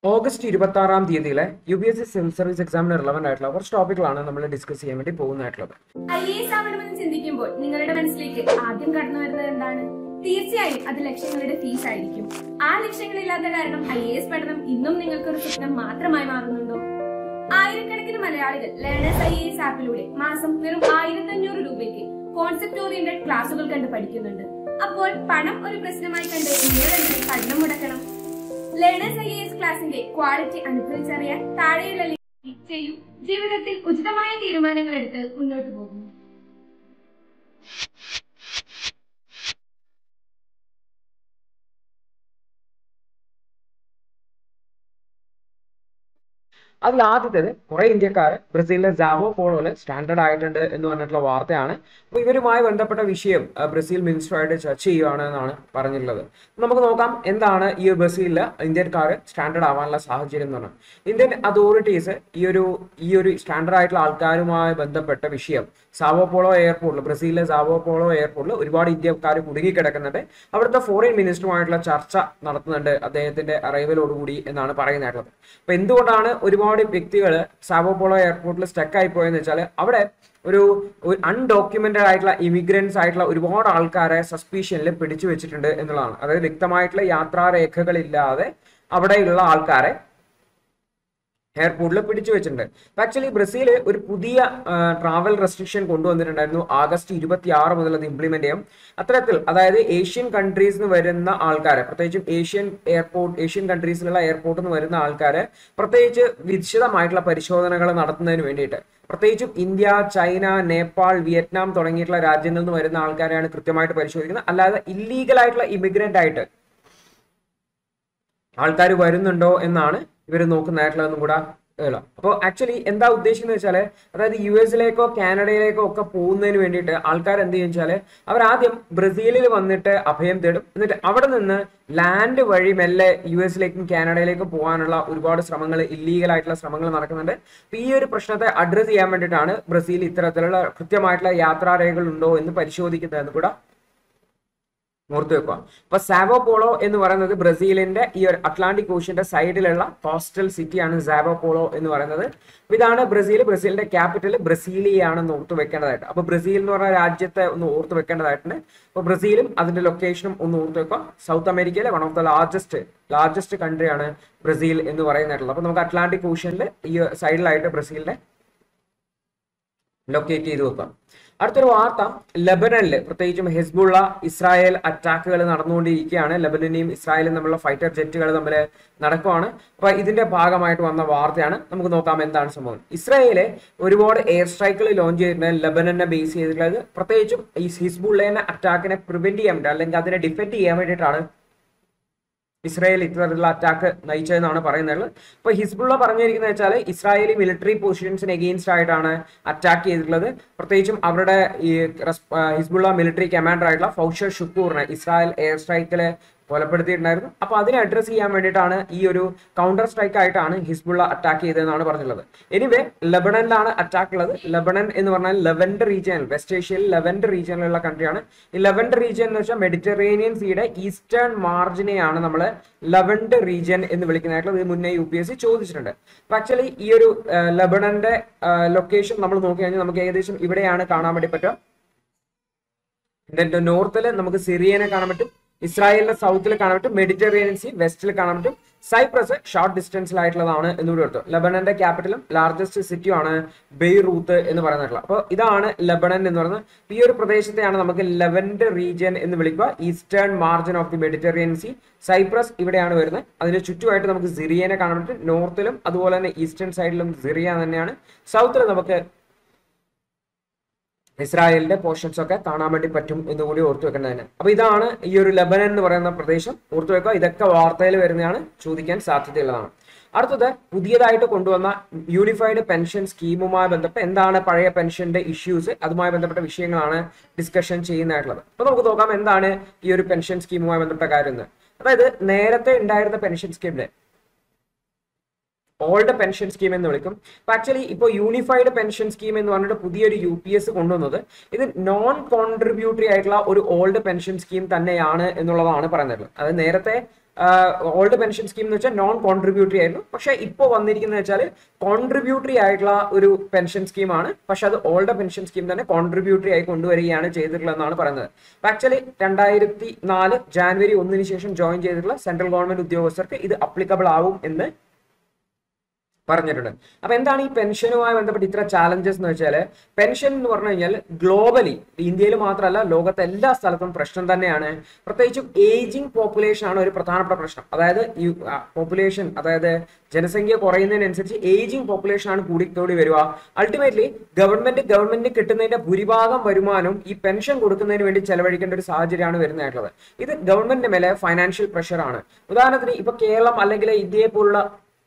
August ഇരുപത്തി ആറാം തീയതിയിലെ U P S C civil service എക്സാമിന് റിലവൻ്റ് ആയിട്ടുള്ള കുറച്ച് ടോപ്പിക്കുകളാണ് നമ്മൾ ഡിസ്കസ് ചെയ്യാൻ വേണ്ടി പോകുന്നതായിട്ടുള്ളത് ഐ എ എസ് ആവണമെന്ന് ചിന്തിക്കുമ്പോൾ നിങ്ങളുടെ മനസ്സിലേക്ക് ആദ്യം കടന്നു വരുന്നത് എന്താണ് തീർച്ചയായും അത് ലക്ഷ്യങ്ങളുടെ ഫീസ് ആയിരിക്കും ആ ലക്ഷ്യങ്ങളില്ലാത്ത കാരണം ഐ എ എസ് പഠനം ഇന്നും നിങ്ങൾക്കൊരു സ്വപ്നം മാത്രമായി മാറുന്നുണ്ടോ ആയിരക്കണക്കിന് മലയാളികൾ ലേണേഴ്സ് ഐ എ എസ് ആപ്പിലൂടെ മാസം വെറും ആയിരത്തി അഞ്ഞൂറ് രൂപയ്ക്ക് കോൺസെപ്റ്റ് ഓറിയന്റഡ് ക്ലാസുകൾ കണ്ട് പഠിക്കുന്നുണ്ട് അപ്പോൾ പണം ഒരു പ്രശ്നമായി കണ്ട് നിങ്ങൾ എന്തിന് പഠനം മുടക്കണം ലേണേഴ്സ് ഐ എസ് ക്ലാസിന്റെ ക്വാളിറ്റി അനുഭവിച്ചറിയാൻ താഴെയുള്ള ലിങ്ക് ക്ലിക്ക് ചെയ്യൂ ജീവിതത്തിൽ ഉചിതമായ തീരുമാനങ്ങൾ എടുത്ത് മുന്നോട്ട് പോകുന്നു അതിൽ ആദ്യത്തേത് കുറെ ഇന്ത്യക്കാർ ബ്രസീലിലെ ജാവോ പോളോയില് സ്റ്റാൻഡേർഡ് ആയിട്ടുണ്ട് എന്ന് പറഞ്ഞിട്ടുള്ള വാർത്തയാണ് അപ്പോൾ ഇവരുമായി ബന്ധപ്പെട്ട വിഷയം അഹ് ബ്രസീൽ മിനിസ്റ്ററുമായിട്ട് ചർച്ച ചെയ്യുകയാണ് എന്നാണ് പറഞ്ഞിട്ടുള്ളത് നമുക്ക് നോക്കാം എന്താണ് ഈ ബ്രസീലില് ഇന്ത്യക്കാർ സ്റ്റാൻഡേർഡ് ആവാനുള്ള സാഹചര്യം എന്ന് പറഞ്ഞാൽ ഇന്ത്യൻ അതോറിറ്റീസ് ഈ ഒരു ഈ ഒരു സ്റ്റാൻഡേർഡ് ആയിട്ടുള്ള ആൾക്കാരുമായി ബന്ധപ്പെട്ട വിഷയം സാവോ പോളോ എയർപോർട്ടിൽ ബ്രസീലിലെ സാവോ പോളോ എയർപോർട്ടിൽ ഒരുപാട് ഇന്ത്യക്കാർ കുടുങ്ങിക്കിടക്കുന്നുണ്ട് അവിടുത്തെ ഫോറിൻ മിനിസ്റ്ററുമായിട്ടുള്ള ചർച്ച നടത്തുന്നുണ്ട് അദ്ദേഹത്തിന്റെ അറൈവലോടുകൂടി എന്നാണ് പറയുന്നതായിട്ടുള്ളത് അപ്പൊ എന്തുകൊണ്ടാണ് ഒരുപാട് വ്യക്തികൾ സാവോ പോളോ എയർപോർട്ടിൽ സ്റ്റക്ക് ആയി പോയെന്ന് വെച്ചാൽ അവിടെ ഒരു അൺഡോക്യുമെന്റഡ് ആയിട്ടുള്ള ഇമിഗ്രൻസ് ആയിട്ടുള്ള ഒരുപാട് ആൾക്കാരെ സസ്പീഷ്യനിൽ പിടിച്ചു വെച്ചിട്ടുണ്ട് എന്നുള്ളതാണ് അതായത് വ്യക്തമായിട്ടുള്ള യാത്രാരേഖകളില്ലാതെ അവിടെയുള്ള ആൾക്കാരെ എയർപോർട്ടിൽ പിടിച്ചു വെച്ചിട്ടുണ്ട് ആക്ച്വലി ബ്രസീൽ ഒരു പുതിയ ട്രാവൽ റെസ്ട്രിക്ഷൻ കൊണ്ടുവന്നിട്ടുണ്ടായിരുന്നു ആഗസ്റ്റ് ഇരുപത്തി ആറ് മുതൽ അത് ഇംപ്ലിമെന്റ് ചെയ്യും അത്തരത്തിൽ അതായത് ഏഷ്യൻ കൺട്രീസിൽ നിന്ന് വരുന്ന ആൾക്കാരെ പ്രത്യേകിച്ചും ഏഷ്യൻ എയർപോർട്ട് ഏഷ്യൻ കൺട്രീസിലുള്ള എയർപോർട്ടിൽ നിന്ന് വരുന്ന ആൾക്കാരെ പ്രത്യേകിച്ച് വിശദമായിട്ടുള്ള പരിശോധനകൾ നടത്തുന്നതിന് വേണ്ടിയിട്ട് പ്രത്യേകിച്ചും ഇന്ത്യ ചൈന നേപ്പാൾ വിയറ്റ്നാം തുടങ്ങിയിട്ടുള്ള രാജ്യങ്ങളിൽ നിന്ന് വരുന്ന ആൾക്കാരെയാണ് കൃത്യമായിട്ട് പരിശോധിക്കുന്നത് അല്ലാതെ ഇല്ലീഗൽ ആയിട്ടുള്ള ഇമിഗ്രന്റ് ആയിട്ട് ആൾക്കാർ വരുന്നുണ്ടോ എന്നാണ് ഇവർ നോക്കുന്നതായിട്ടുള്ളതെന്നും കൂടെ ഉള്ളത് അപ്പോൾ ആക്ച്വലി എന്താ ഉദ്ദേശിക്കുന്നത് വെച്ചാൽ അതായത് യു എസിലേക്കോ കാനഡയിലേക്കോ ഒക്കെ പോകുന്നതിന് വേണ്ടിയിട്ട് ആൾക്കാർ എന്ത് ചെയ്യും വെച്ചാൽ അവർ ആദ്യം ബ്രസീലിൽ വന്നിട്ട് അഭയം തേടും എന്നിട്ട് അവിടെ നിന്ന് ലാൻഡ് വഴി മെല്ലെ യു എസിലേക്കും കാനഡയിലേക്കും പോകാനുള്ള ഒരുപാട് ശ്രമങ്ങൾ ഇല്ലീഗൽ ആയിട്ടുള്ള ശ്രമങ്ങൾ നടക്കുന്നുണ്ട് അപ്പൊ ഈ ഒരു പ്രശ്നത്തെ അഡ്രസ് ചെയ്യാൻ വേണ്ടിയിട്ടാണ് ബ്രസീൽ ഇത്തരത്തിലുള്ള കൃത്യമായിട്ടുള്ള യാത്രാരേഖകൾ ഉണ്ടോ എന്ന് പരിശോധിക്കുന്നതെന്ന് കൂടെ ഓർത്ത് വെക്കുക അപ്പൊ സാവോ പോളോ എന്ന് പറയുന്നത് ബ്രസീലിന്റെ ഈ ഒരു അറ്റ്ലാന്റിക് ഓഷ്യന്റെ സൈഡിലുള്ള കോസ്റ്റൽ സിറ്റിയാണ് സാവോ പോളോ എന്ന് പറയുന്നത് അപ്പൊ ഇതാണ് ബ്രസീൽ ബ്രസീലിന്റെ ക്യാപിറ്റൽ ബ്രസീലിയാണെന്ന് ഓർത്ത് വെക്കേണ്ടതായിട്ട് അപ്പൊ ബ്രസീൽ എന്ന് പറഞ്ഞ രാജ്യത്തെ ഒന്ന് ഓർത്ത് വെക്കേണ്ടതായിട്ടുണ്ട് അപ്പൊ ബ്രസീലും അതിന്റെ ലൊക്കേഷനും ഒന്ന് ഓർത്ത് വെക്കുക സൗത്ത് അമേരിക്കയിലെ one of the largest largest കൺട്രിയാണ് ബ്രസീൽ എന്ന് പറയുന്നതായിട്ടുള്ളത് അപ്പൊ നമുക്ക് അറ്റ്ലാന്റിക് ഓഷ്യനിൽ ഈ സൈഡിലായിട്ട് ബ്രസീലിനെ ലൊക്കേറ്റ് ചെയ്ത് വെക്കാം അടുത്തൊരു വാർത്ത ലബനനിൽ പ്രത്യേകിച്ചും ഹെസ്ബുള്ള ഇസ്രായേൽ അറ്റാക്കുകൾ നടന്നുകൊണ്ടിരിക്കുകയാണ് ലബനനെയും ഇസ്രായേലും തമ്മിലുള്ള ഫൈറ്റർ ജെറ്റുകൾ തമ്മിൽ നടക്കുവാണ് അപ്പൊ ഇതിന്റെ ഭാഗമായിട്ട് വന്ന വാർത്തയാണ് നമുക്ക് നോക്കാം എന്താണ് സംഭവം ഇസ്രായേല് ഒരുപാട് എയർ സ്ട്രൈക്കുകൾ ലോഞ്ച് ചെയ്തിട്ടുണ്ട് ലബനനെ ബേസ് ചെയ്തിട്ടുള്ളത് പ്രത്യേകിച്ചും ഈ ഹിസ്ബുള്ളേനെ അറ്റാക്കിനെ പ്രിവെന്റ് ചെയ്യാൻ വേണ്ടി അല്ലെങ്കിൽ അതിനെ ഡിഫെൻഡ് ചെയ്യാൻ വേണ്ടിയിട്ടാണ് ഇസ്രായേൽ ഇത്തരത്തിലുള്ള അറ്റാക്ക് നയിച്ചതെന്നാണ് പറയുന്നത് ഇപ്പൊ ഹിസ്ബുള്ള പറഞ്ഞിരിക്കുന്നത് വെച്ചാൽ ഇസ്രായേലി മിലിറ്ററി പൊസിഷൻസിന് എഗെയിൻസ്റ്റ് ആയിട്ടാണ് അറ്റാക്ക് ചെയ്തിട്ടുള്ളത് പ്രത്യേകിച്ചും അവരുടെ ഈ ഹിസ്ബുള്ള മിലിറ്ററി കമാൻഡർ ആയിട്ടുള്ള ഫൗഷർ ഷുക്കൂറിനെ ഇസ്രായേൽ എയർ സ്ട്രൈക്കില് കൊലപ്പെടുത്തിയിട്ടുണ്ടായിരുന്നു അപ്പൊ അതിനെ അഡ്രസ് ചെയ്യാൻ വേണ്ടിയിട്ടാണ് ഈ ഒരു കൗണ്ടർ സ്ട്രൈക്ക് ആയിട്ടാണ് ഹിസ്ബുള്ള അറ്റാക്ക് ചെയ്തതെന്നാണ് പറഞ്ഞിട്ടുള്ളത് എനിവേ ലബണനിലാണ് അറ്റാക്ക് ഉള്ളത് ലബണൻ എന്ന് പറഞ്ഞാൽ ലെവൻഡ് റീജിയൻ വെസ്റ്റ് ഏഷ്യയിൽ ലെവൻഡ് റീജിയനിലുള്ള കൺട്രിയാണ് ഈ ലെവൻഡ് റീജിയൻ എന്ന് വെച്ചാൽ മെഡിറ്ററേനിയൻ സീയുടെ ഈസ്റ്റേൺ മാർജിനെയാണ് നമ്മൾ ലെവൻഡ് റീജിയൻ എന്ന് വിളിക്കുന്നതായിട്ടുള്ളത് ഇത് മുന്നേ യു പി എസ് സി ചോദിച്ചിട്ടുണ്ട് അപ്പൊ ആക്ച്വലി ഈ ഒരു ലബണന്റെ ലൊക്കേഷൻ നമ്മൾ നോക്കി കഴിഞ്ഞാൽ നമുക്ക് ഏകദേശം ഇവിടെയാണ് കാണാൻ വേണ്ടി പറ്റുക ഇതിന്റെ നോർത്തിൽ നമുക്ക് സിറിയനെ കാണാൻ പറ്റും ഇസ്രായേലിന്റെ സൗത്തിൽ കാണാൻ പറ്റും മെഡിറ്ററേനിയൻ സീ വെസ്റ്റിൽ കാണാൻ പറ്റും സൈപ്രസ് ഷോർട്ട് ഡിസ്റ്റൻസിലായിട്ടുള്ളതാണ് എന്നുകൂടി എടുത്തു ലബനന്റെ ക്യാപിറ്റലും ലാർജസ്റ്റ് സിറ്റിയും ആണ് ബെയ്റൂത്ത് എന്ന് പറയുന്നിട്ടുള്ളത് അപ്പോൾ ഇതാണ് ലബനൻ എന്ന് പറയുന്നത് ഈ ഒരു പ്രദേശത്തെയാണ് നമുക്ക് ലെവൻഡ് റീജിയൻ എന്ന് വിളിക്കുക eastern margin of the Mediterranean sea Cyprus ഇവിടെയാണ് വരുന്നത് അതിന് ചുറ്റുമായിട്ട് നമുക്ക് സിറിയനെ കാണാൻ പറ്റും നോർത്തിലും അതുപോലെ തന്നെ ഈസ്റ്റേൺ സൈഡിലും സിറിയ തന്നെയാണ് സൗത്തിൽ നമുക്ക് ഇസ്രായേലിന്റെ പോർഷൻസ് ഒക്കെ കാണാൻ വേണ്ടി പറ്റും എന്ന് കൂടി ഓർത്തു വെക്കേണ്ടതിന് അപ്പൊ ഇതാണ് ഈ ഒരു ലബനൻ എന്ന് പറയുന്ന പ്രദേശം ഓർത്തു വെക്കുക ഇതൊക്കെ വാർത്തയിൽ വരുന്നതാണ് ചോദിക്കാൻ സാധ്യതയുള്ളതാണ് അടുത്തത് പുതിയതായിട്ട് കൊണ്ടുവന്ന യൂണിഫൈഡ് പെൻഷൻ സ്കീമുമായി ബന്ധപ്പെട്ട് എന്താണ് പഴയ പെൻഷന്റെ ഇഷ്യൂസ് അതുമായി ബന്ധപ്പെട്ട വിഷയങ്ങളാണ് ഡിസ്കഷൻ ചെയ്യുന്നതായിട്ടുള്ളത് അപ്പൊ നമുക്ക് നോക്കാം എന്താണ് ഈ ഒരു പെൻഷൻ സ്കീമുമായി ബന്ധപ്പെട്ട കാര്യം എന്ന് അതായത് നേരത്തെ ഉണ്ടായിരുന്ന പെൻഷൻ സ്കീമിന് ഓൾഡ് പെൻഷൻ സ്കീം എന്ന് വിളിക്കും അപ്പൊ ആക്ച്വലി ഇപ്പോൾ യൂണിഫൈഡ് പെൻഷൻ സ്കീം എന്ന് പറഞ്ഞിട്ട് പുതിയൊരു യു പി എസ് കൊണ്ടുവന്നത് ഇത് നോൺ കോൺട്രിബ്യൂട്ടറി ആയിട്ടുള്ള ഒരു ഓൾഡ് പെൻഷൻ സ്കീം തന്നെയാണ് എന്നുള്ളതാണ് പറയുന്നത് അതായത് നേരത്തെ ഓൾഡ് പെൻഷൻ സ്കീം എന്ന് വെച്ചാൽ നോൺ കോൺട്രിബ്യൂട്ടറി ആയിരുന്നു പക്ഷേ ഇപ്പോൾ വന്നിരിക്കുന്നത് വെച്ചാൽ കോൺട്രിബ്യൂട്ടറി ആയിട്ടുള്ള ഒരു പെൻഷൻ സ്കീമാണ് പക്ഷെ അത് ഓൾഡ് പെൻഷൻ സ്കീം തന്നെ കോൺട്രിബ്യൂട്ടറി ആയി കൊണ്ടുവരികയാണ് ചെയ്തിട്ടുള്ളതെന്നാണ് പറയുന്നത് ആക്ച്വലി രണ്ടായിരത്തി നാല് ജാനുവരി ഒന്നിന് ശേഷം ജോയിൻ ചെയ്തിട്ടുള്ള സെൻട്രൽ ഗവൺമെന്റ് ഉദ്യോഗസ്ഥർക്ക് ഇത് അപ്ലിക്കബിൾ ആവും എന്ന് പറഞ്ഞിട്ടുണ്ട് അപ്പൊ എന്താണ് ഈ പെൻഷനുമായി ബന്ധപ്പെട്ട് ഇത്ര ചാലഞ്ചസ് എന്ന് വെച്ചാൽ പെൻഷൻ എന്ന് പറഞ്ഞു കഴിഞ്ഞാൽ ഗ്ലോബലി ഇന്ത്യയിൽ മാത്രമല്ല ലോകത്തെ എല്ലാ സ്ഥലത്തും പ്രശ്നം തന്നെയാണ് പ്രത്യേകിച്ചും ഏജിങ് പോപ്പുലേഷൻ ആണ് ഒരു പ്രധാനപ്പെട്ട പ്രശ്നം അതായത് ഈ പോപ്പുലേഷൻ അതായത് ജനസംഖ്യ കുറയുന്നതിനനുസരിച്ച് ഏജിങ് പോപ്പുലേഷൻ ആണ് കൂടിക്കൂടി വരിക അൾട്ടിമേറ്റ്ലി ഗവൺമെന്റ് ഗവൺമെന്റ് കിട്ടുന്നതിന്റെ ഭൂരിഭാഗം വരുമാനം ഈ പെൻഷൻ കൊടുക്കുന്നതിന് വേണ്ടി ചെലവഴിക്കേണ്ട ഒരു സാഹചര്യമാണ് വരുന്നതായിട്ടുള്ളത് ഇത് ഗവൺമെന്റിന്റെ മേലെ ഫൈനാൻഷ്യൽ പ്രഷർ ആണ് ഉദാഹരണത്തിന് ഇപ്പൊ കേരളം അല്ലെങ്കിൽ ഇന്ത്യയെ പോലുള്ള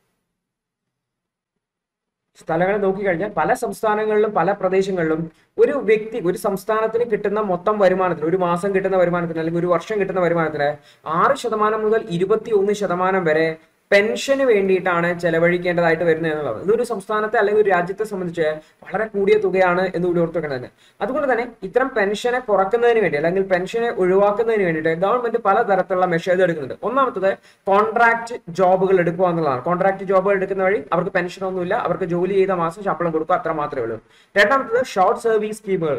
സ്ഥലങ്ങൾ നോക്കിക്കഴിഞ്ഞാൽ പല സംസ്ഥാനങ്ങളിലും പല പ്രദേശങ്ങളിലും ഒരു വ്യക്തി ഒരു സംസ്ഥാനത്തിന് കിട്ടുന്ന മൊത്തം വരുമാനത്തിന് ഒരു മാസം കിട്ടുന്ന വരുമാനത്തിന് അല്ലെങ്കിൽ ഒരു വർഷം കിട്ടുന്ന വരുമാനത്തിന് ആറ് ശതമാനം മുതൽ ഇരുപത്തി ഒന്ന് ശതമാനം വരെ പെൻഷന് വേണ്ടിയിട്ടാണ് ചെലവഴിക്കേണ്ടതായിട്ട് വരുന്നത് എന്നുള്ളത് ഇതൊരു സംസ്ഥാനത്തെ അല്ലെങ്കിൽ ഒരു രാജ്യത്തെ സംബന്ധിച്ച് വളരെ കൂടിയ തുകയാണ് എന്ന് കൂടി ഓർത്ത് വെക്കേണ്ടത് അതുകൊണ്ട് തന്നെ ഇത്തരം പെൻഷനെ കുറക്കുന്നതിന് വേണ്ടി അല്ലെങ്കിൽ പെൻഷനെ ഒഴിവാക്കുന്നതിന് വേണ്ടിയിട്ട് ഗവൺമെന്റ് പലതരത്തിലുള്ള മെഷേഴ്സ് എടുക്കുന്നുണ്ട് ഒന്നാമത്തത് കോൺട്രാക്ട് ജോബുകൾ എടുക്കുക എന്നുള്ളതാണ് കോൺട്രാക്ട് ജോബുകൾ എടുക്കുന്ന വഴി അവർക്ക് പെൻഷൻ ഒന്നുമില്ല അവർക്ക് ജോലി ചെയ്ത മാസം ശമ്പളം കൊടുക്കുക അത്ര മാത്രമേ ഉള്ളൂ രണ്ടാമത്തത് ഷോർട്ട് സർവീസ് സ്കീമുകൾ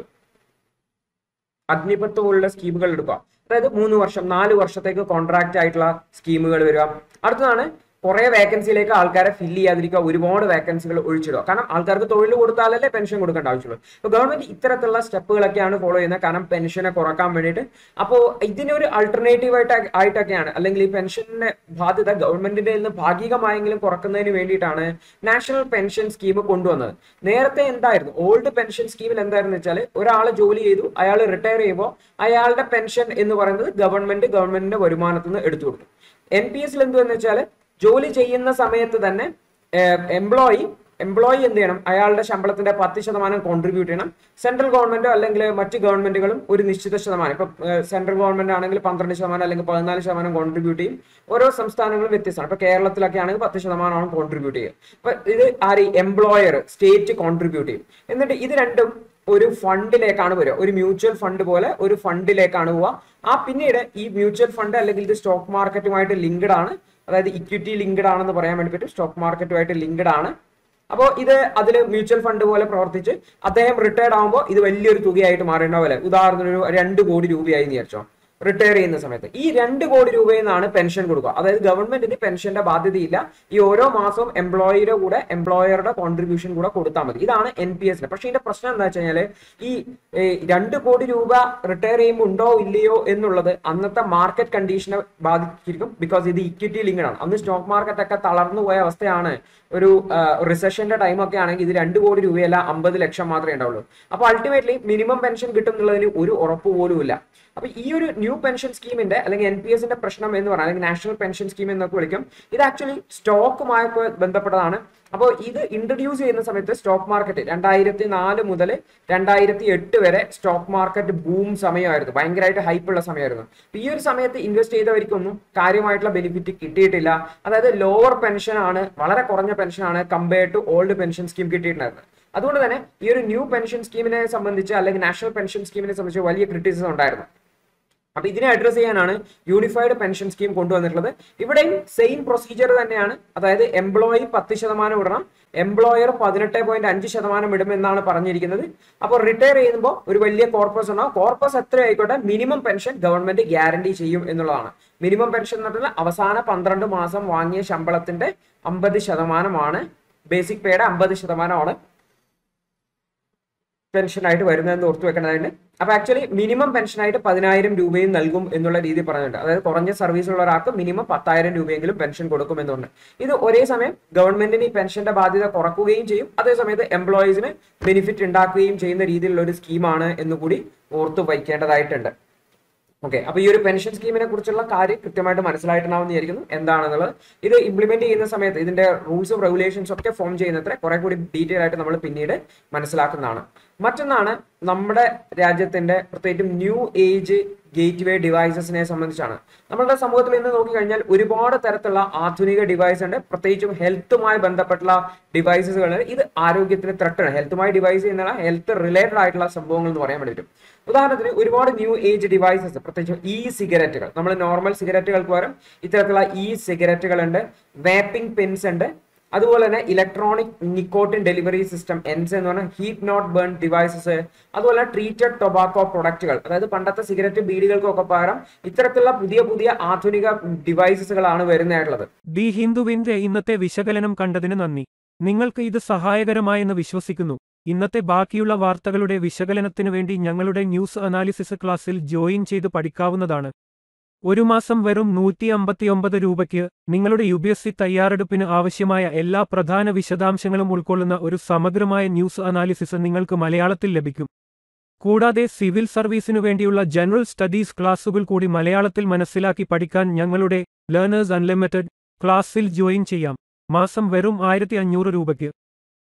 അഗ്നിപത്ത് പോലുള്ള സ്കീമുകൾ എടുക്കുക അതായത് മൂന്ന് വർഷം നാല് വർഷത്തേക്ക് കോൺട്രാക്ട് ആയിട്ടുള്ള സ്കീമുകൾ വരിക അടുത്തതാണ് കുറെ വേക്കൻസിയിലേക്ക് ആൾക്കാരെ ഫില്ല് ചെയ്യാതിരിക്കുക ഒരുപാട് വേക്കൻസികൾ ഒഴിച്ചിടുക കാരണം ആൾക്കാർക്ക് തൊഴിൽ കൊടുത്താലല്ലേ പെൻഷൻ കൊടുക്കേണ്ട ആവശ്യമുള്ളൂ അപ്പോൾ ഗവൺമെന്റ് ഇത്തരത്തിലുള്ള സ്റ്റെപ്പുകളൊക്കെയാണ് ഫോളോ ചെയ്യുന്നത് കാരണം പെൻഷനെ കുറക്കാൻ വേണ്ടിയിട്ട് അപ്പോൾ ഇതിനൊരു അൾട്ടർനേറ്റീവ് ആയിട്ട് ആയിട്ടൊക്കെയാണ് അല്ലെങ്കിൽ ഈ പെൻഷന്റെ ബാധ്യത ഗവൺമെന്റിന്റെ നിന്ന് ഭാഗികമായെങ്കിലും കുറക്കുന്നതിന് വേണ്ടിയിട്ടാണ് നാഷണൽ പെൻഷൻ സ്കീം കൊണ്ടുവന്നത് നേരത്തെ എന്തായിരുന്നു ഓൾഡ് പെൻഷൻ സ്കീമിൽ എന്തായിരുന്നു വെച്ചാൽ ഒരാൾ ജോലി ചെയ്തു അയാൾ റിട്ടയർ ചെയ്യുമ്പോൾ അയാളുടെ പെൻഷൻ എന്ന് പറയുന്നത് ഗവൺമെന്റ് ഗവൺമെന്റിന്റെ വരുമാനത്തിൽ നിന്ന് എടുത്തു കൊടുക്കും എൻ പി എസിൽ എന്തുവെന്ന് വെച്ചാൽ ജോലി ചെയ്യുന്ന സമയത്ത് തന്നെ എംപ്ലോയി എംപ്ലോയി എന്ത് ചെയ്യണം അയാളുടെ ശമ്പളത്തിന്റെ പത്ത് ശതമാനം കോൺട്രിബ്യൂട്ട് ചെയ്യണം സെൻട്രൽ ഗവൺമെന്റോ അല്ലെങ്കിൽ മറ്റ് ഗവൺമെന്റുകളും ഒരു നിശ്ചിത ശതമാനം ഇപ്പൊ സെൻട്രൽ ഗവൺമെന്റ് ആണെങ്കിൽ പന്ത്രണ്ട് ശതമാനം അല്ലെങ്കിൽ പതിനാല് ശതമാനം കോൺട്രിബ്യൂട്ട് ചെയ്യും ഓരോ സംസ്ഥാനങ്ങളും വ്യത്യസ്തമാണ് ഇപ്പൊ കേരളത്തിലൊക്കെ ആണെങ്കിൽ പത്ത് ശതമാനമാണ് കോൺട്രിബ്യൂട്ട് ചെയ്യുക അപ്പൊ ഇത് ആര് എംപ്ലോയർ സ്റ്റേറ്റ് കോൺട്രിബ്യൂട്ട് ചെയ്യും എന്നിട്ട് ഇത് രണ്ടും ഒരു ഫണ്ടിലേക്കാണ് വരിക ഒരു മ്യൂച്വൽ ഫണ്ട് പോലെ ഒരു ഫണ്ടിലേക്കാണ് പോവുക ആ പിന്നീട് ഈ മ്യൂച്വൽ ഫണ്ട് അല്ലെങ്കിൽ ഇത് സ്റ്റോക്ക് മാർക്കറ്റുമായിട്ട് ലിങ്ക്ഡ് ആണ് അതായത് ഇക്വിറ്റി ലിങ്ക്ഡ് ആണെന്ന് പറയാൻ വേണ്ടി പറ്റും സ്റ്റോക്ക് മാർക്കറ്റുമായിട്ട് ലിങ്ക്ഡ് ആണ് അപ്പോൾ ഇത് അതിൽ മ്യൂച്വൽ ഫണ്ട് പോലെ പ്രവർത്തിച്ച് അദ്ദേഹം റിട്ടയർഡ് ആകുമ്പോൾ ഇത് വലിയൊരു തുകയായിട്ട് മാറേണ്ട പോലെ ഉദാഹരണത്തിന് ഒരു രണ്ട് കോടി രൂപയായി വിചാരിച്ചോ റിട്ടയർ ചെയ്യുന്ന സമയത്ത് ഈ രണ്ട് കോടി രൂപയിൽ നിന്നാണ് പെൻഷൻ കൊടുക്കുക അതായത് ഗവൺമെന്റിന് പെൻഷന്റെ ബാധ്യതയില്ല ഈ ഓരോ മാസവും എംപ്ലോയിയുടെ കൂടെ എംപ്ലോയറുടെ കോൺട്രിബ്യൂഷൻ കൂടെ കൊടുത്താൽ മതി ഇതാണ് എൻ പി എസിന് പക്ഷേ ഇതിന്റെ പ്രശ്നം എന്താ വെച്ച് കഴിഞ്ഞാൽ ഈ രണ്ട് കോടി രൂപ റിട്ടയർ ചെയ്യുമ്പോൾ ഉണ്ടോ ഇല്ലയോ എന്നുള്ളത് അന്നത്തെ മാർക്കറ്റ് കണ്ടീഷനെ ബാധിച്ചിരിക്കും ബിക്കോസ് ഇത് ഇക്വിറ്റി ലിങ്ക്ഡ് ആണ് അന്ന് സ്റ്റോക്ക് മാർക്കറ്റ് ഒക്കെ തളർന്നു പോയ അവസ്ഥയാണ് ഒരു റിസഷന്റെ ടൈം ഒക്കെ ആണെങ്കിൽ ഇത് രണ്ട് കോടി രൂപയല്ല അമ്പത് ലക്ഷം മാത്രമേ ഉണ്ടാവുള്ളൂ അപ്പോൾ അൾട്ടിമേറ്റ്ലി മിനിമം പെൻഷൻ കിട്ടും എന്നുള്ളതിന് ഒരു ഉറപ്പ് പോലും ഇല്ല അപ്പൊ ഈ ഒരു ന്യൂ പെൻഷൻ സ്കീമിന്റെ അല്ലെങ്കിൽ എൻ പി എസിന്റെ പ്രശ്നം എന്ന് പറഞ്ഞാൽ അല്ലെങ്കിൽ നാഷണൽ പെൻഷൻ സ്കീം എന്നൊക്കെ വിളിക്കും ഇത് ആക്ച്വലി സ്റ്റോക്കുമായി ബന്ധപ്പെട്ടതാണ് അപ്പോൾ ഇത് ഇൻട്രൊഡ്യൂസ് ചെയ്യുന്ന സമയത്ത് സ്റ്റോക്ക് മാർക്കറ്റ് രണ്ടായിരത്തി നാല് മുതൽ രണ്ടായിരത്തി എട്ട് വരെ സ്റ്റോക്ക് മാർക്കറ്റ് ബൂം സമയമായിരുന്നു ഭയങ്കരമായിട്ട് ഹൈപ്പുള്ള സമയമായിരുന്നു അപ്പൊ ഈ ഒരു സമയത്ത് ഇൻവെസ്റ്റ് ചെയ്തവർക്കൊന്നും കാര്യമായിട്ടുള്ള ബെനിഫിറ്റ് കിട്ടിയിട്ടില്ല അതായത് ലോവർ പെൻഷൻ ആണ് വളരെ കുറഞ്ഞ പെൻഷൻ ആണ് compared to old pension scheme കിട്ടിയിട്ടുണ്ടായിരുന്നത് അതുകൊണ്ട് തന്നെ ഈ ഒരു ന്യൂ പെൻഷൻ സ്കീമിനെ സംബന്ധിച്ച് അല്ലെങ്കിൽ നാഷണൽ പെൻഷൻ സ്കീമിനെ സംബന്ധിച്ച് വലിയ ക്രിറ്റിസിസം ഉണ്ടായിരുന്നു അപ്പൊ ഇതിനെ അഡ്രസ് ചെയ്യാനാണ് യൂണിഫൈഡ് പെൻഷൻ സ്കീം കൊണ്ടുവന്നിട്ടുള്ളത് ഇവിടെയും സെയിം പ്രൊസീജിയർ തന്നെയാണ് അതായത് എംപ്ലോയി പത്ത് ശതമാനം ഇടണം എംപ്ലോയർ പതിനെട്ട് പോയിന്റ് അഞ്ച് ശതമാനം ഇടുമെന്നാണ് പറഞ്ഞിരിക്കുന്നത് അപ്പോൾ റിട്ടയർ ചെയ്യുമ്പോൾ ഒരു വലിയ കോർപ്പസ് ഉണ്ടാവും കോർപ്പസ് എത്ര ആയിക്കോട്ടെ മിനിമം പെൻഷൻ ഗവൺമെന്റ് ഗ്യാരണ്ടി ചെയ്യും എന്നുള്ളതാണ് മിനിമം പെൻഷൻ എന്ന് പറഞ്ഞാൽ അവസാന പന്ത്രണ്ട് മാസം വാങ്ങിയ ശമ്പളത്തിന്റെ അമ്പത് ശതമാനമാണ് ബേസിക് പേയുടെ അമ്പത് ശതമാനമാണ് പെൻഷനായിട്ട് വരുന്നതെന്ന് ഓർത്തു വെക്കേണ്ടതായിട്ട് അപ്പൊ ആക്ച്വലി മിനിമം പെൻഷനായിട്ട് പതിനായിരം രൂപയും നൽകും എന്നുള്ള രീതി പറഞ്ഞിട്ടുണ്ട് അതായത് കുറഞ്ഞ സർവീസ് ഉള്ള ഒരാൾക്ക് മിനിമം പത്തായിരം രൂപയെങ്കിലും പെൻഷൻ കൊടുക്കും എന്നുണ്ട് ഇത് ഒരേ സമയം ഗവൺമെന്റിന് ഈ പെൻഷന്റെ ബാധ്യത കുറക്കുകയും ചെയ്യും അതേസമയത്ത് എംപ്ലോയീസിന് ബെനിഫിറ്റ് ഉണ്ടാക്കുകയും ചെയ്യുന്ന രീതിയിലുള്ള ഒരു സ്കീമാണ് എന്നുകൂടി ഓർത്തു വയ്ക്കേണ്ടതായിട്ടുണ്ട് ഓക്കെ അപ്പൊ ഈ ഒരു പെൻഷൻ സ്കീമിനെ കുറിച്ചുള്ള കാര്യം കൃത്യമായിട്ട് മനസ്സിലായിട്ടുണ്ടാവും വിചാരിക്കുന്നു എന്താണെന്നുള്ളത് ഇത് ഇംപ്ലിമെന്റ് ചെയ്യുന്ന സമയത്ത് ഇതിന്റെ റൂൾസും റെഗുലേഷൻസ് ഒക്കെ ഫോം ചെയ്യുന്നത്ര കുറെ കൂടി ഡീറ്റെയിൽ ആയിട്ട് നമ്മൾ പിന്നീട് മനസ്സിലാക്കുന്നതാണ് മറ്റൊന്നാണ് നമ്മുടെ രാജ്യത്തിന്റെ പ്രത്യേകിച്ചും ന്യൂ ഏജ് ഗേറ്റ് വേ ഡിവൈസസിനെ സംബന്ധിച്ചാണ് നമ്മളുടെ സമൂഹത്തിൽ ഇന്ന് നോക്കിക്കഴിഞ്ഞാൽ ഒരുപാട് തരത്തിലുള്ള ആധുനിക ഡിവൈസ് ഉണ്ട് പ്രത്യേകിച്ചും ഹെൽത്തുമായി ബന്ധപ്പെട്ടുള്ള ഡിവൈസസുകൾ ഇത് ആരോഗ്യത്തിന് ത്രട്ടാണ് ഹെൽത്തുമായി ഡിവൈസ് എന്നുള്ള ഹെൽത്ത് റിലേറ്റഡ് ആയിട്ടുള്ള സംഭവങ്ങൾ എന്ന് പറയാൻ വേണ്ടി പറ്റും ഉദാഹരണത്തിന് ഒരുപാട് ന്യൂ ഏജ് ഡിവൈസസ് പ്രത്യേകിച്ചും ഇ സിഗരറ്റുകൾ നമ്മൾ നോർമൽ സിഗരറ്റുകൾക്ക് പകരം ഇത്തരത്തിലുള്ള ഇ സിഗരറ്റുകൾ ഉണ്ട് വേപ്പിംഗ് പെൻസ് ഉണ്ട് അതുപോലെ തന്നെ electronic nicotine delivery system ENDS എന്ന് പറഞ്ഞാൽ ഹീറ്റ് നോട്ട് ബേൺ ഡിവൈസസ് അതുപോലെ ട്രീറ്റഡ് ടൊബാക്കോ പ്രൊഡക്റ്റുകൾ അതായത് പണ്ടത്തെ സിഗരറ്റ് ബീഡികൾക്കൊക്കെ പകരം ഇത്തരത്തിലുള്ള പുതിയ പുതിയ ആധുനിക ഡിവൈസസുകളാണ് വരുന്നതായിട്ടുള്ളത് ദി ഹിന്ദുവിന്റെ ഇന്നത്തെ വിശകലനം കണ്ടതിന് നന്ദി നിങ്ങൾക്ക് ഇത് സഹായകരമായെന്ന് വിശ്വസിക്കുന്നു ഇന്നത്തെ ബാക്കിയുള്ള വാർത്തകളുടെ വിശകലനത്തിനു വേണ്ടി ഞങ്ങളുടെ ന്യൂസ് അനാലിസിസ് ക്ലാസ്സിൽ ജോയിൻ ചെയ്ത് പഠിക്കാവുന്നതാണ് ഒരു മാസം വെറും നൂറ്റി അമ്പത്തിയൊമ്പത് രൂപയ്ക്ക് നിങ്ങളുടെ യു ബി എസ് സി തയ്യാറെടുപ്പിന് ആവശ്യമായ എല്ലാ പ്രധാന വിശദാംശങ്ങളും ഉൾക്കൊള്ളുന്ന ഒരു സമഗ്രമായ ന്യൂസ് അനാലിസിസ് നിങ്ങൾക്ക് മലയാളത്തിൽ ലഭിക്കും കൂടാതെ സിവിൽ സർവീസിനു വേണ്ടിയുള്ള ജനറൽ സ്റ്റഡീസ് ക്ലാസുകൾ കൂടി മലയാളത്തിൽ മനസ്സിലാക്കി പഠിക്കാൻ ഞങ്ങളുടെ ലേണേഴ്സ് അൺലിമിറ്റഡ് ക്ലാസ്സിൽ ജോയിൻ ചെയ്യാം മാസം വെറും ആയിരത്തി അഞ്ഞൂറ് രൂപയ്ക്ക്